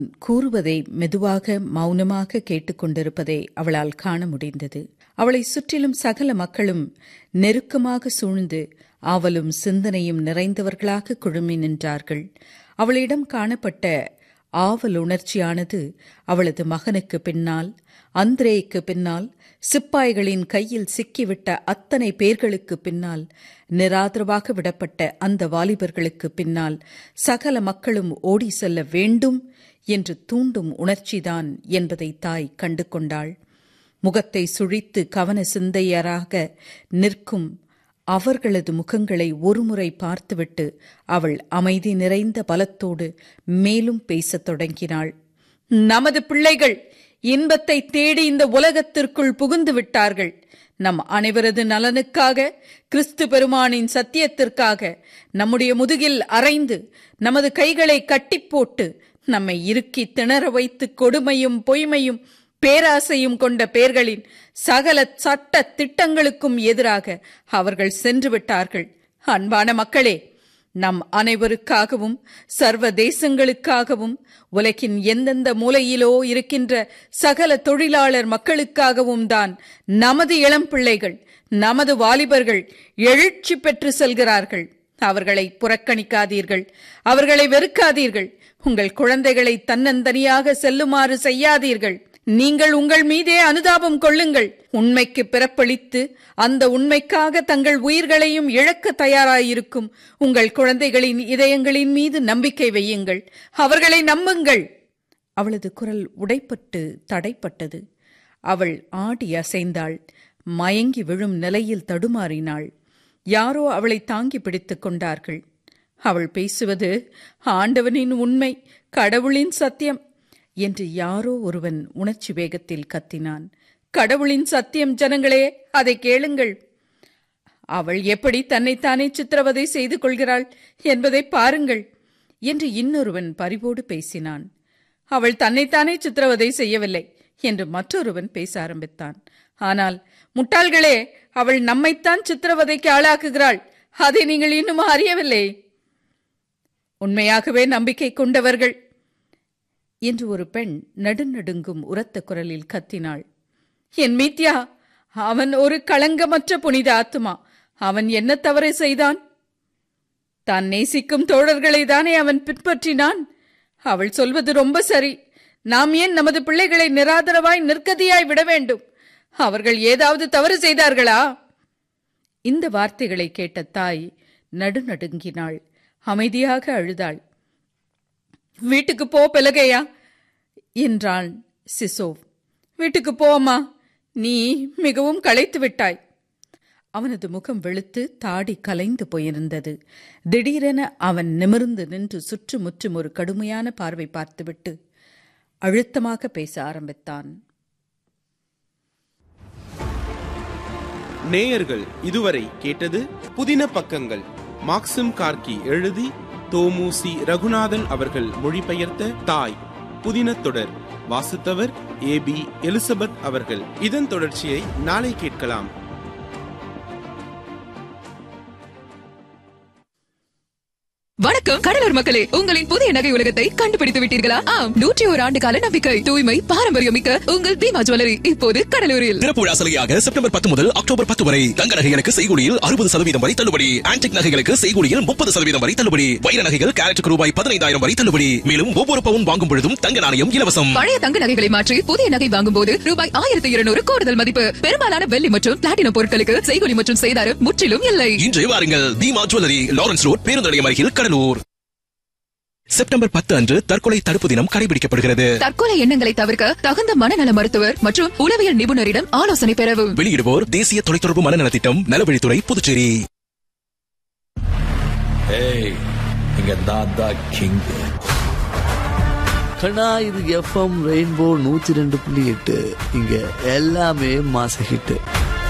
கூறுவதை மெதுவாக மௌனமாக கேட்டுக்கொண்டிருப்பதை அவளால் காண முடிந்தது அவளை சுற்றிலும் சகல மக்களும் நெருக்கமாக சூழ்ந்து ஆவலும் சிந்தனையும் நிறைந்தவர்களாக குழுமி நின்றார்கள் அவளிடம் காணப்பட்ட ஆவல் உணர்ச்சியானது அவளது மகனுக்கு பின்னால் அந்திரேய்க்கு பின்னால் சிப்பாய்களின் கையில் சிக்கிவிட்ட அத்தனை பேர்களுக்கு பின்னால் நிராதரவாக விடப்பட்ட அந்த வாலிபர்களுக்கு பின்னால் சகல மக்களும் ஓடி செல்ல வேண்டும் என்று தூண்டும் உணர்ச்சிதான் என்பதை தாய் கண்டு கொண்டாள் முகத்தை சுழித்து கவன சிந்தையராக நிற்கும் அவர்களது முகங்களை ஒருமுறை பார்த்துவிட்டு அவள் அமைதி நிறைந்த பலத்தோடு மேலும் பேசத் தொடங்கினாள் நமது பிள்ளைகள் இன்பத்தை தேடி இந்த உலகத்திற்குள் புகுந்து விட்டார்கள் நம் அனைவரது நலனுக்காக கிறிஸ்து பெருமானின் சத்தியத்திற்காக நம்முடைய முதுகில் அரைந்து நமது கைகளை கட்டிப் போட்டு நம்மை இறுக்கி திணற வைத்து கொடுமையும் பொய்மையும் பேராசையும் கொண்ட பேர்களின் சகல சட்ட திட்டங்களுக்கும் எதிராக அவர்கள் சென்று விட்டார்கள் அன்பான மக்களே நம் அனைவருக்காகவும் சர்வ தேசங்களுக்காகவும் உலகின் எந்தெந்த மூலையிலோ இருக்கின்ற சகல தொழிலாளர் மக்களுக்காகவும் தான் நமது இளம் பிள்ளைகள் நமது வாலிபர்கள் எழுச்சி பெற்று செல்கிறார்கள் அவர்களை புறக்கணிக்காதீர்கள் அவர்களை வெறுக்காதீர்கள் உங்கள் குழந்தைகளை தன்னந்தனியாக செல்லுமாறு செய்யாதீர்கள் நீங்கள் உங்கள் மீதே அனுதாபம் கொள்ளுங்கள் உண்மைக்கு பிறப்பளித்து அந்த உண்மைக்காக தங்கள் உயிர்களையும் இழக்க தயாராயிருக்கும் உங்கள் குழந்தைகளின் இதயங்களின் மீது நம்பிக்கை வையுங்கள் அவர்களை நம்புங்கள் அவளது குரல் உடைப்பட்டு தடைப்பட்டது அவள் ஆடி அசைந்தாள் மயங்கி விழும் நிலையில் தடுமாறினாள் யாரோ அவளை தாங்கி பிடித்துக் கொண்டார்கள் அவள் பேசுவது ஆண்டவனின் உண்மை கடவுளின் சத்தியம் என்று யாரோ ஒருவன் உணர்ச்சி வேகத்தில் கத்தினான் கடவுளின் சத்தியம் ஜனங்களே அதை கேளுங்கள் அவள் எப்படி தன்னைத்தானே சித்திரவதை செய்து கொள்கிறாள் என்பதை பாருங்கள் என்று இன்னொருவன் பரிவோடு பேசினான் அவள் தன்னைத்தானே சித்திரவதை செய்யவில்லை என்று மற்றொருவன் பேச ஆரம்பித்தான் ஆனால் முட்டாள்களே அவள் நம்மைத்தான் சித்திரவதைக்கு ஆளாக்குகிறாள் அதை நீங்கள் இன்னும் அறியவில்லை உண்மையாகவே நம்பிக்கை கொண்டவர்கள் என்று ஒரு பெண் நடுநடுங்கும் உரத்த குரலில் கத்தினாள் என் மீத்யா அவன் ஒரு களங்கமற்ற புனித ஆத்துமா அவன் என்ன தவறு செய்தான் தான் நேசிக்கும் தோழர்களை தானே அவன் பின்பற்றினான் அவள் சொல்வது ரொம்ப சரி நாம் ஏன் நமது பிள்ளைகளை நிராதரவாய் நிற்கதியாய் விட வேண்டும் அவர்கள் ஏதாவது தவறு செய்தார்களா இந்த வார்த்தைகளை கேட்ட தாய் நடுநடுங்கினாள் அமைதியாக அழுதாள் வீட்டுக்கு போ பெலகையா என்றான் சிசோவ் வீட்டுக்கு போ அம்மா நீ மிகவும் களைத்து விட்டாய் அவனது முகம் வெளுத்து தாடி கலைந்து போயிருந்தது திடீரென அவன் நிமிர்ந்து நின்று சுற்றுமுற்றும் ஒரு கடுமையான பார்வை பார்த்துவிட்டு அழுத்தமாக பேச ஆரம்பித்தான் நேயர்கள் இதுவரை கேட்டது புதின பக்கங்கள் மாக்சிம் கார்கி எழுதி தோமுசி ரகுநாதன் அவர்கள் மொழிபெயர்த்த தாய் புதின தொடர் வாசித்தவர் ஏ பி எலிசபெத் அவர்கள் இதன் தொடர்ச்சியை நாளை கேட்கலாம் வணக்கம் கடலூர் மக்களே உங்களின் புதிய நகை உலகத்தை கண்டுபிடித்து விட்டீர்களா ஆம் நூற்றி ஒரு ஆண்டு கால நம்பிக்கை தூய்மை பாரம்பரியம் மிக்க உங்கள் பீமா ஜுவல்லரி இப்போது கடலூரில் திறப்பு விழா சலுகையாக செப்டம்பர் பத்து முதல் அக்டோபர் பத்து வரை தங்க நகைகளுக்கு செய்கூலியில் அறுபது சதவீதம் வரை தள்ளுபடி ஆன்டிக் நகைகளுக்கு செய்கூலியில் முப்பது சதவீதம் வரை தள்ளுபடி வைர நகைகள் கேரட்டுக்கு ரூபாய் பதினைந்தாயிரம் வரை தள்ளுபடி மேலும் ஒவ்வொரு பவுன் வாங்கும் பொழுதும் தங்க நாணயம் இலவசம் பழைய தங்க நகைகளை மாற்றி புதிய நகை வாங்கும் போது ரூபாய் ஆயிரத்தி இருநூறு கூடுதல் மதிப்பு பெரும்பாலான வெள்ளி மற்றும் பிளாட்டினம் பொருட்களுக்கு செய்கூலி மற்றும் செய்தாறு முற்றிலும் இல்லை இன்றே வாருங்கள் தீமா ஜுவல்லரி லாரன்ஸ் ரோட் பேருந்து நிலையம் அருகில் கடலூர் செப்டம்பர் பத்து அன்று தற்கொலை தடுப்பு தினம் கடைபிடிக்கப்படுகிறது தற்கொலை எண்ணங்களை தவிர்க்க தகுந்த மனநல மருத்துவர் மற்றும் உளவியல் நிபுணரிடம் ஆலோசனை பெறவும் வெளியிடுவோர் தேசிய தொலைத்தொடர்பு மனநல திட்டம் நலவழித்துறை புதுச்சேரி ஏய் இங்க நான் தான் கிங் கண்ணா இது எஃப்எம் ரெயின்போ நூத்தி ரெண்டு புள்ளி எட்டு இங்க எல்லாமே மாச ஹிட்டு